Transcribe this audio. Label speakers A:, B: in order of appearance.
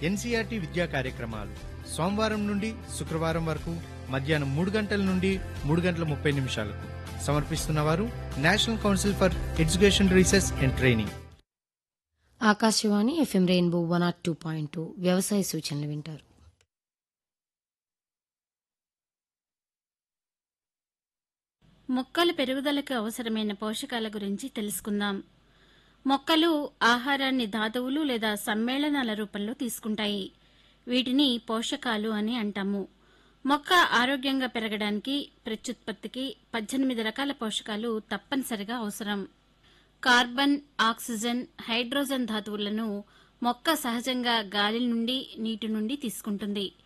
A: NCERT విద్యా కార్యక్రమాలు సోమవారం నుండి శుక్రవారం వరకు మధ్యాహ్నం మూడు గంటల నుండి మూడు గంటల ముప్పై నిమిషాలకు సమర్పిస్తున్నవారు National Council for Education Research and Training
B: Akashvani FM Rainbow one R two point two వ్యవసాయ సూచనలు వింటారు
C: మొక్కల పెరుగుదలకు అవసరమైన పోషకాల గురించి తెలుసుకుందాం మొక్కలు ఆహారాన్ని ధాతువులు లేదా సమ్మేళనాల రూపంలో తీసుకుంటాయి వీటిని పోషకాలు అని అంటాము మొక్క ఆరోగ్యంగా పెరగడానికి ప్రత్యుత్పత్తికి పద్దెనిమిది రకాల పోషకాలు తప్పనిసరిగా అవసరం కార్బన్ ఆక్సిజన్ హైడ్రోజన్ ధాతువులను మొక్క సహజంగా గాలి నుండి నీటి నుండి తీసుకుంటుంది